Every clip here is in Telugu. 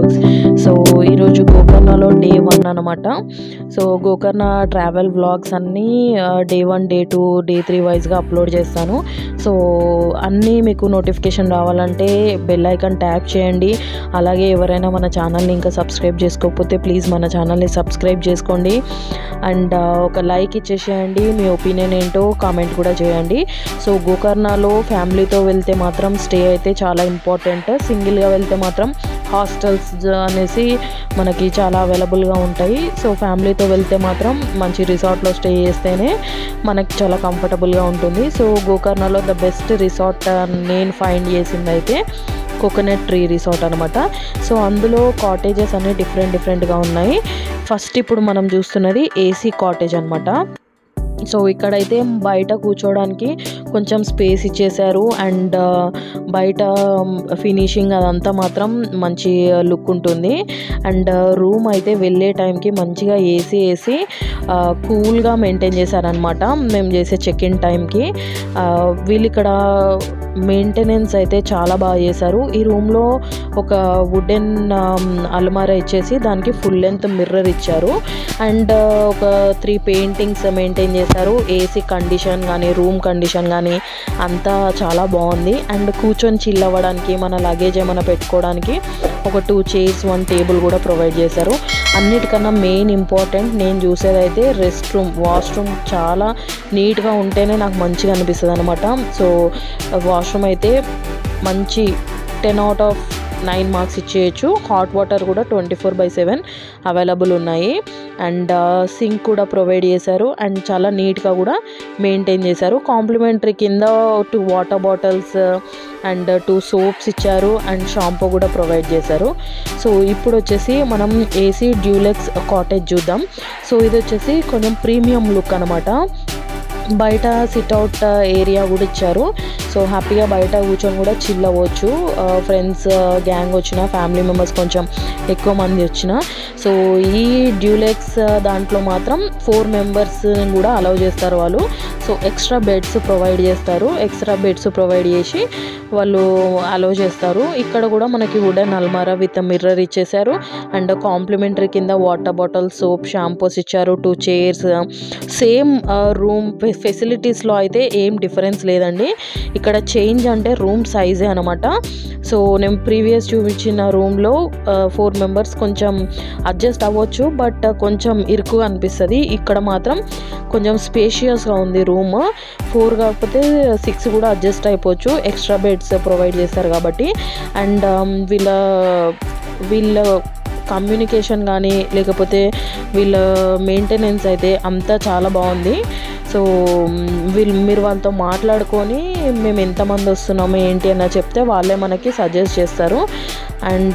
వ్లాగ్స్ సో ఈరోజు గోకర్ణలో డే వన్ అనమాట సో గోకర్ణ ట్రావెల్ వ్లాగ్స్ అన్నీ day one day two day three వైజ్గా అప్లోడ్ చేస్తాను సో అన్నీ మీకు నోటిఫికేషన్ రావాలంటే బెల్ ఐకాన్ ట్యాప్ చేయండి అలాగే ఎవరైనా మన ఛానల్ని ఇంకా సబ్స్క్రైబ్ చేసుకోకపోతే ప్లీజ్ మన ఛానల్ని సబ్స్క్రైబ్ చేసుకోండి అండ్ ఒక లైక్ ఇచ్చేసేయండి మీ ఒపీనియన్ ఏంటో కామెంట్ కూడా చేయండి సో గోకర్ణలో ఫ్యామిలీతో వెళ్తే మాత్రం స్టే అయితే చాలా ఇంపార్టెంట్ సింగిల్గా వెళ్తే మాత్రం హాస్టల్స్ అనేసి మనకి చాలా అవైలబుల్గా ఉంటాయి సో ఫ్యామిలీతో వెళ్తే మాత్రం మంచి రిసార్ట్లో స్టే చేస్తేనే మనకి చాలా కంఫర్టబుల్గా ఉంటుంది సో గోకర్ణలో ద బెస్ట్ రిసార్ట్ నేను ఫైండ్ చేసింది అయితే కోకోనట్ ట్రీ రిసార్ట్ అనమాట సో అందులో కాటేజెస్ అన్ని డిఫరెంట్ డిఫరెంట్గా ఉన్నాయి ఫస్ట్ ఇప్పుడు మనం చూస్తున్నది ఏసీ కాటేజ్ అనమాట సో ఇక్కడైతే బయట కూర్చోవడానికి కొంచెం స్పేస్ ఇచ్చేసారు అండ్ బయట ఫినిషింగ్ అదంతా మాత్రం మంచి లుక్ ఉంటుంది అండ్ రూమ్ అయితే వెళ్ళే టైంకి మంచిగా ఏసీ వేసి కూల్గా మెయింటైన్ చేశారనమాట మేము చేసే చెక్ ఇన్ టైంకి వీళ్ళు ఇక్కడ మెయింటెనెన్స్ అయితే చాలా బాగా చేశారు ఈ రూమ్లో ఒక వుడెన్ అల్మారా ఇచ్చేసి దానికి ఫుల్ లెంత్ మిర్రర్ ఇచ్చారు అండ్ ఒక త్రీ పెయింటింగ్స్ మెయింటైన్ చేశారు ఏసీ కండిషన్ కానీ రూమ్ కండిషన్ కానీ అంతా చాలా బాగుంది అండ్ కూర్చొని చిల్ అవ్వడానికి మన లగేజ్ ఏమైనా పెట్టుకోవడానికి ఒక టూ చైర్స్ వన్ టేబుల్ కూడా ప్రొవైడ్ చేశారు అన్నిటికన్నా మెయిన్ ఇంపార్టెంట్ నేను చూసేదైతే రెస్ట్ రూమ్ వాష్రూమ్ చాలా నీట్గా ఉంటేనే నాకు మంచిగా అనిపిస్తుంది అనమాట సో వాష్రూమ్ అయితే మంచి ten out of nine marks ఇచ్చేయచ్చు హాట్ వాటర్ కూడా twenty four by seven available ఉన్నాయి అండ్ సింక్ కూడా ప్రొవైడ్ చేశారు అండ్ చాలా నీట్గా కూడా మెయింటైన్ చేశారు కాంప్లిమెంటరీ కింద two water bottles and two soaps ఇచ్చారు అండ్ షాంపూ కూడా ప్రొవైడ్ చేశారు సో ఇప్పుడు వచ్చేసి మనం ఏసీ డ్యూలెక్స్ కాటేజ్ చూద్దాం సో ఇది వచ్చేసి కొంచెం ప్రీమియం లుక్ అనమాట బయట సిట్అవుట్ ఏరియా కూడా ఇచ్చారు సో హ్యాపీగా బయట కూర్చొని కూడా చిల్ అవ్వచ్చు ఫ్రెండ్స్ గ్యాంగ్ వచ్చిన ఫ్యామిలీ మెంబర్స్ కొంచెం ఎక్కువ మంది వచ్చిన సో ఈ డ్యూలెక్స్ దాంట్లో మాత్రం ఫోర్ మెంబర్స్ కూడా అలౌ చేస్తారు వాళ్ళు సో ఎక్స్ట్రా బెడ్స్ ప్రొవైడ్ చేస్తారు ఎక్స్ట్రా బెడ్స్ ప్రొవైడ్ చేసి వాళ్ళు అలౌ చేస్తారు ఇక్కడ కూడా మనకి వుడెన్ అల్మారా విత్ మిర్రర్ ఇచ్చేసారు అండ్ కాంప్లిమెంటరీ కింద వాటర్ బాటిల్ సోప్ షాంపూస్ ఇచ్చారు టూ చైర్స్ సేమ్ రూమ్ ఫెసిలిటీస్లో అయితే ఏం డిఫరెన్స్ లేదండి ఇక్కడ చేంజ్ అంటే రూమ్ సైజే అనమాట సో నేను ప్రీవియస్ చూపించిన రూమ్లో ఫోర్ మెంబర్స్ కొంచెం అడ్జస్ట్ అవ్వచ్చు బట్ కొంచెం ఇరుకుగా అనిపిస్తుంది ఇక్కడ మాత్రం కొంచెం స్పేషియస్గా ఉంది రూమ్ ఫోర్ కాకపోతే సిక్స్ కూడా అడ్జస్ట్ అయిపోవచ్చు ఎక్స్ట్రా బెడ్స్ ప్రొవైడ్ చేస్తారు కాబట్టి అండ్ వీళ్ళ వీళ్ళ కమ్యూనికేషన్ కానీ లేకపోతే వీళ్ళ మెయింటెనెన్స్ అయితే అంతా చాలా బాగుంది సో వీళ్ళు మీరు వాళ్ళతో మాట్లాడుకొని మేము ఎంతమంది వస్తున్నాము ఏంటి అన్న చెప్తే వాళ్ళే మనకి సజెస్ట్ చేస్తారు అండ్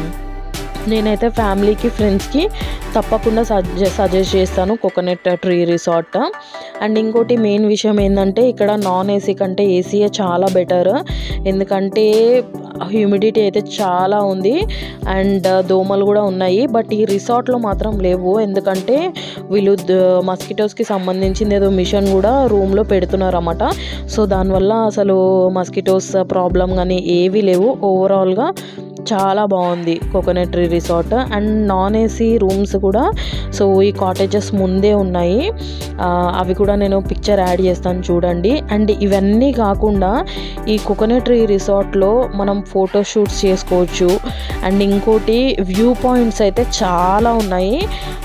నేనైతే ఫ్యామిలీకి ఫ్రెండ్స్కి తప్పకుండా సజె సజెస్ట్ చేస్తాను కోకోనట్ ట్రీ రిసార్ట్ అండ్ ఇంకోటి మెయిన్ విషయం ఏంటంటే ఇక్కడ నాన్ ఏసీ కంటే ఏసీయే చాలా బెటర్ ఎందుకంటే హ్యూమిడిటీ అయితే చాలా ఉంది అండ్ దోమలు కూడా ఉన్నాయి బట్ ఈ రిసార్ట్లో మాత్రం లేవు ఎందుకంటే వీళ్ళు మస్కిటోస్కి సంబంధించింది ఏదో మిషన్ కూడా రూమ్లో పెడుతున్నారు అన్నమాట సో దానివల్ల అసలు మస్కిటోస్ ప్రాబ్లం కానీ ఏవీ లేవు ఓవరాల్గా చాలా బాగుంది coconut tree resort and non AC rooms కూడా సో ఈ కాటేజెస్ ముందే ఉన్నాయి అవి కూడా నేను పిక్చర్ యాడ్ చేస్తాను చూడండి అండ్ ఇవన్నీ కాకుండా ఈ కోకోనట్ ట్రీ రిసార్ట్లో మనం ఫోటో షూట్స్ చేసుకోవచ్చు అండ్ ఇంకోటి వ్యూ పాయింట్స్ అయితే చాలా ఉన్నాయి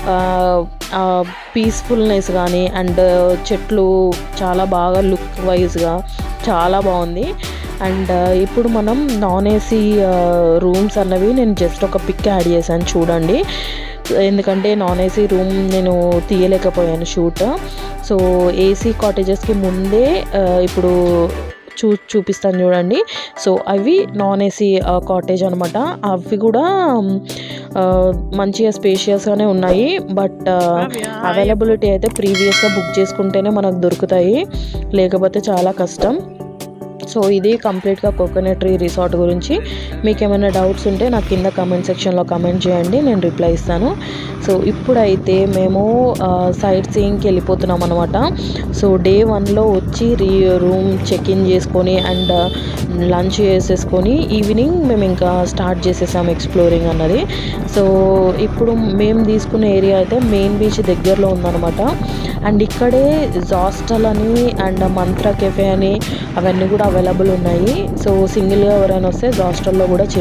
పీస్ఫుల్నెస్ కానీ అండ్ చెట్లు చాలా బాగా లుక్ వైజ్గా చాలా బాగుంది అండ్ ఇప్పుడు మనం నాన్ ఏసీ రూమ్స్ అన్నవి నేను జస్ట్ ఒక పిక్ యాడ్ చేశాను చూడండి ఎందుకంటే నాన్ ఏసీ రూమ్ నేను తీయలేకపోయాను షూట్ సో ఏసీ కాటేజెస్కి ముందే ఇప్పుడు చూ చూపిస్తాను చూడండి సో అవి నాన్ ఏసీ కాటేజ్ అనమాట అవి కూడా మంచిగా స్పేషియస్గానే ఉన్నాయి బట్ అవైలబిలిటీ అయితే ప్రీవియస్గా బుక్ చేసుకుంటేనే మనకు దొరుకుతాయి లేకపోతే చాలా కష్టం సో ఇది కంప్లీట్గా కోకోనట్ ట్రీ రిసార్ట్ గురించి మీకు ఏమైనా డౌట్స్ ఉంటే నాకు కింద కమెంట్ సెక్షన్లో కమెంట్ చేయండి నేను రిప్లై ఇస్తాను సో ఇప్పుడైతే మేము సైట్ సీయింగ్కి వెళ్ళిపోతున్నాం అనమాట సో డే వన్లో వచ్చి రీ రూమ్ చెక్ ఇన్ చేసుకొని అండ్ లంచ్ చేసేసుకొని ఈవినింగ్ మేము ఇంకా స్టార్ట్ చేసేసాం ఎక్స్ప్లోరింగ్ అన్నది సో ఇప్పుడు మేము తీసుకున్న ఏరియా అయితే మెయిన్ బీచ్ దగ్గరలో ఉందన్నమాట అండ్ ఇక్కడే జాస్టల్ అని అండ్ మంత్ర కెఫే అని అవన్నీ కూడా అవైలబుల్ ఉన్నాయి సో సింగిల్గా ఎవరైనా వస్తే జాస్టల్లో కూడా చే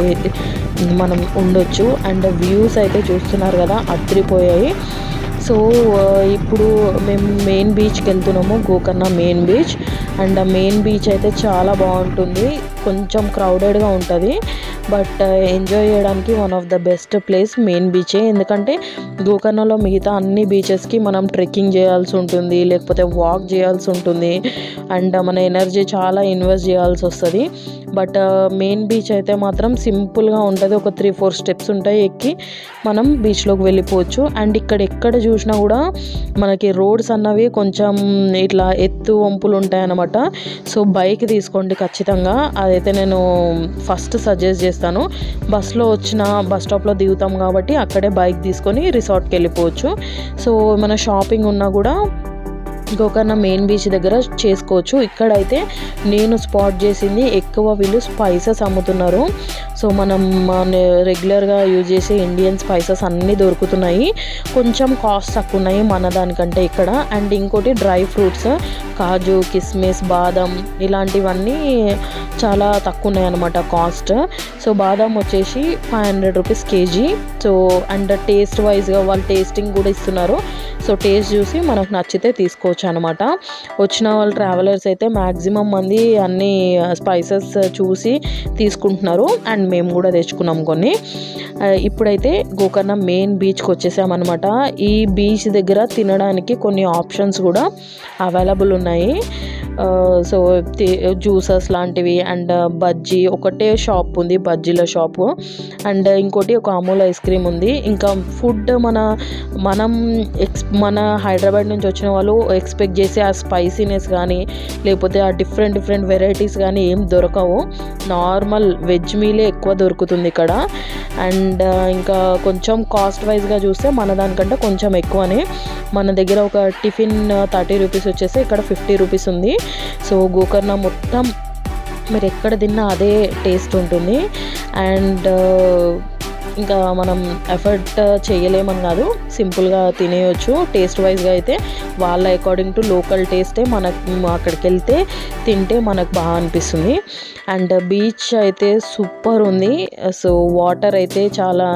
మనం ఉండొచ్చు అండ్ వ్యూస్ అయితే చూస్తున్నారు కదా అద్దరిపోయాయి సో ఇప్పుడు మేము మెయిన్ బీచ్కి వెళ్తున్నాము గోకర్ణ మెయిన్ బీచ్ అండ్ ఆ మెయిన్ బీచ్ అయితే చాలా బాగుంటుంది కొంచెం క్రౌడెడ్గా ఉంటుంది బట్ ఎంజాయ్ చేయడానికి one of the best place main బీచే ఎందుకంటే గోకర్ణలో మిగతా అన్ని బీచెస్కి మనం ట్రెక్కింగ్ చేయాల్సి ఉంటుంది లేకపోతే వాక్ చేయాల్సి ఉంటుంది అండ్ మన ఎనర్జీ చాలా ఇన్వెస్ట్ చేయాల్సి వస్తుంది బట్ మెయిన్ బీచ్ అయితే మాత్రం సింపుల్గా ఉంటుంది ఒక త్రీ ఫోర్ స్టెప్స్ ఉంటాయి ఎక్కి మనం బీచ్లోకి వెళ్ళిపోవచ్చు అండ్ ఇక్కడ ఎక్కడ చూసినా కూడా మనకి రోడ్స్ అన్నవి కొంచెం ఇట్లా ఎత్తు వంపులు ఉంటాయన్నమాట సో బైక్ తీసుకోండి ఖచ్చితంగా అదైతే నేను ఫస్ట్ సజెస్ట్ చేస్తాను బస్లో వచ్చిన బస్ స్టాప్లో దిగుతాం కాబట్టి అక్కడే బైక్ తీసుకొని రిసార్ట్కి వెళ్ళిపోవచ్చు సో మన షాపింగ్ ఉన్నా కూడా గోకర్ణ మెయిన్ బీచ్ దగ్గర చేసుకోవచ్చు ఇక్కడైతే నేను స్పాట్ చేసింది ఎక్కువ వీళ్ళు స్పైసెస్ అమ్ముతున్నారు సో మనం రెగ్యులర్గా యూజ్ చేసే ఇండియన్ స్పైసెస్ అన్నీ దొరుకుతున్నాయి కొంచెం కాస్ట్ తక్కువ ఉన్నాయి మన దానికంటే ఇక్కడ అండ్ ఇంకోటి డ్రై ఫ్రూట్స్ కాజు కిస్మిస్ బాదం ఇలాంటివన్నీ చాలా తక్కువ ఉన్నాయి అనమాట కాస్ట్ సో బాదం వచ్చేసి five hundred rupees KG so and taste వైజ్గా వాళ్ళు టేస్టింగ్ కూడా ఇస్తున్నారు సో టేస్ట్ చూసి మనకు నచ్చితే తీసుకోవచ్చు అనమాట వచ్చిన వాళ్ళు ట్రావెలర్స్ అయితే మ్యాక్సిమం మంది అన్ని స్పైసెస్ చూసి తీసుకుంటున్నారు అండ్ మేము కూడా తెచ్చుకున్నాం కొన్ని ఆ, ఇప్పుడైతే గోకర్ణ మెయిన్ బీచ్కి వచ్చేసామన్నమాట ఈ బీచ్ దగ్గర తినడానికి కొన్ని ఆప్షన్స్ కూడా అవైలబుల్ ఉన్నాయి ఆ, సో జ్యూసెస్ లాంటివి అండ్ బజ్జీ ఒకటే షాప్ ఉంది బజ్జీల షాపు అండ్ ఇంకోటి ఒక అమూల్ ఐస్ క్రీమ్ ఉంది ఇంకా ఫుడ్ మన మనం ఎక్స్ మన హైదరాబాద్ నుంచి వచ్చిన వాళ్ళు ఎక్స్పెక్ట్ చేసే ఆ స్పైసీనెస్ కానీ లేకపోతే ఆ డిఫరెంట్ డిఫరెంట్ వెరైటీస్ కానీ ఏం దొరకవు నార్మల్ వెజ్ మీలే ఎక్కువ దొరుకుతుంది ఇక్కడ అండ్ ఇంకా కొంచెం కాస్ట్ వైజ్గా చూస్తే మన దానికంటే కొంచెం ఎక్కువనే మన దగ్గర ఒక టిఫిన్ థర్టీ రూపీస్ వచ్చేసి ఇక్కడ ఫిఫ్టీ రూపీస్ ఉంది సో గోకర్ణ మొత్తం మీరు ఎక్కడ తిన్నా అదే టేస్ట్ ఉంటుంది అండ్ ఇంకా మనం ఎఫర్ట్ చేయలేమని కాదు సింపుల్గా తినేయొచ్చు టేస్ట్ వైజ్గా అయితే వాళ్ళ అకార్డింగ్ టు లోకల్ టేస్టే మనకు అక్కడికి వెళ్తే తింటే మనకు బాగా అనిపిస్తుంది అండ్ బీచ్ అయితే సూపర్ ఉంది సో వాటర్ అయితే చాలా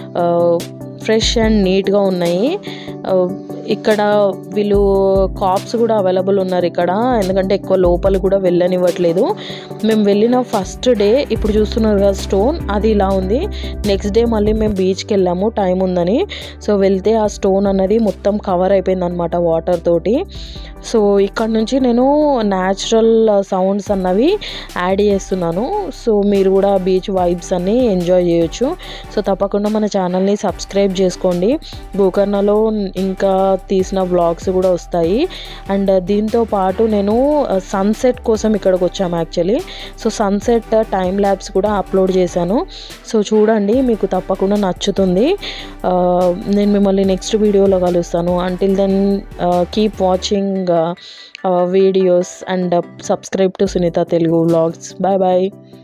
ఫ్రెష్ అండ్ నీట్గా ఉన్నాయి ఆ, ఇక్కడ వీళ్ళు కాప్స్ కూడా అవైలబుల్ ఉన్నారు ఇక్కడ ఎందుకంటే ఎక్కువ లోపల కూడా వెళ్ళనివ్వట్లేదు మేము వెళ్ళిన ఫస్ట్ డే ఇప్పుడు చూస్తున్నారు కదా స్టోన్ అది ఇలా ఉంది నెక్స్ట్ డే మళ్ళీ మేము బీచ్కి వెళ్ళాము టైం ఉందని సో వెళ్తే ఆ స్టోన్ అన్నది మొత్తం కవర్ అయిపోయింది అనమాట వాటర్ తోటి సో ఇక్కడ నుంచి నేను న్యాచురల్ సౌండ్స్ అన్నవి యాడ్ చేస్తున్నాను సో మీరు కూడా బీచ్ వైబ్స్ అన్ని ఎంజాయ్ చేయొచ్చు సో తప్పకుండా మన ఛానల్ని సబ్స్క్రైబ్ చేసుకోండి గోకర్ణలో ఇంకా తీసిన వ్లాగ్స్ కూడా వస్తాయి అండ్ దీంతో పాటు నేను సన్సెట్ కోసం ఇక్కడికి వచ్చాము actually so sunset time lapse కూడా అప్లోడ్ చేశాను సో చూడండి మీకు తప్పకుండా నచ్చుతుంది ఆ, నేను మిమ్మల్ని నెక్స్ట్ వీడియోలో కలుస్తాను until then keep watching videos and subscribe to Sunitha Telugu vlogs bye bye